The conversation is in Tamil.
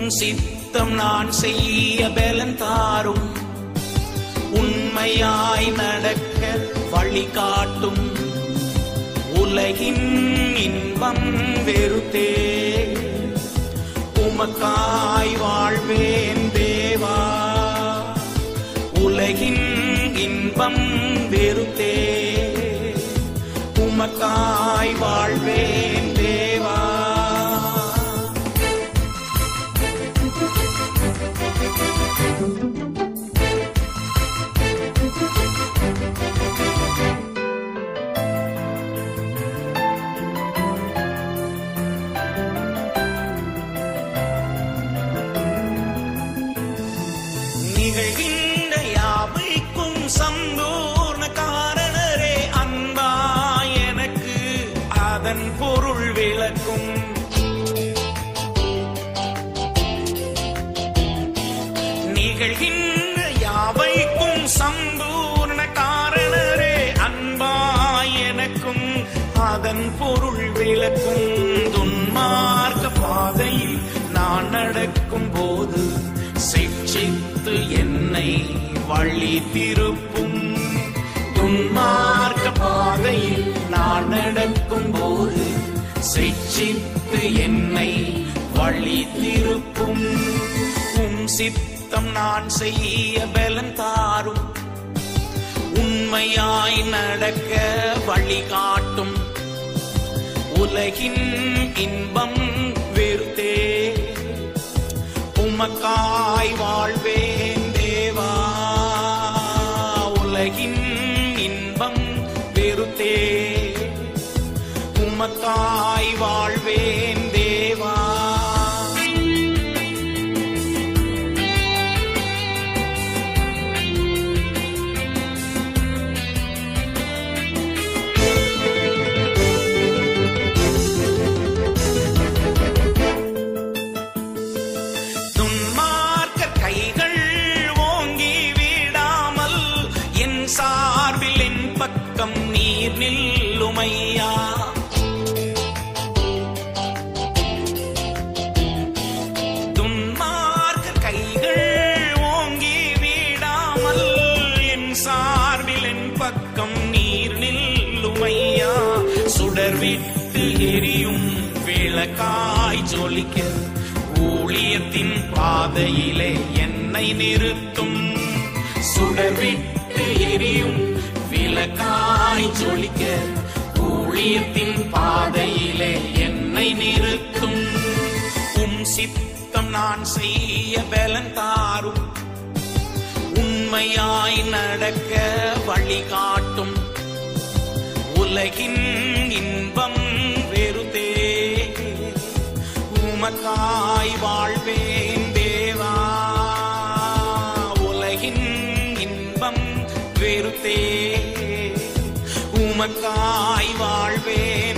உம் சித்தம் நான் செய்ய பலன் தாரும் உண்மையாய் நடக்க வழி காட்டும் உலகின் இன்பம் வெறுத்தே உமக்காய் வாழ்வேன் தேவா உலகின் இன்பம் வெறுத்தே உமக்காய் வாழ்வேன் தேவா நிகழ்கின்ற யாவைக்கும் சம்பூர்ண காரணரே அன்பா எனக்கு அதன் பொருள் விளக்கும் நிகழ்கின்ற யாவைக்கும் சம்பூர்ண காரணரே அன்பா எனக்கும் அதன் பொருள் விளக்கும் துன்மார்க்க பாதையில் நான் நடக்கும் போது சிக்ஷித்து என்னை வழி திருப்பும் துன்மார்க்க பாதையில் நான் நடக்கும் போது சிக்ஷித்து என்னை வழி திருப்பும் உம் சித்தம் நான் செய்ய பலன் தாரும் உண்மையாய் நடக்க வழி காட்டும் உலகின் இன்பம் வெறுத்தே உமக்காய் வாழ்வேன் தேவா உலகின் இன்பம் வெறுத்தே உமக்காய் வாழ்வேன் தேவா துன்மார்க்க கைகள் ஓங்கி விடாமல் என் சார்பில் என் பக்கம் நீர் நில்லுமையா துன்மார்க்க கைகள் ஓங்கி விடாமல் என் சார்பில் என் பக்கம் நீர் நில்லுமையா சுடர் விட்டு எரியும் விளக்காய் ஜொலிக்க ஊழியத்தின் பாதையிலே என்னை நிறுத்தும் சுடர் விட்டு எரியும் விளக்காய் ஜொலிக்க ஊழியத்தின் பாதையிலே என்னை நிறுத்தும் உம் சித்தம் நான் செய்ய பலன் தாரும் உண்மையாய் நடக்க வழி காட்டும் உலகின் இன்பம் வெறுதே உமக்காய் வாழ்வேன் தேவா உலகின் இன்பம் வெறுத்தே உமக்காய் வாழ்வேன்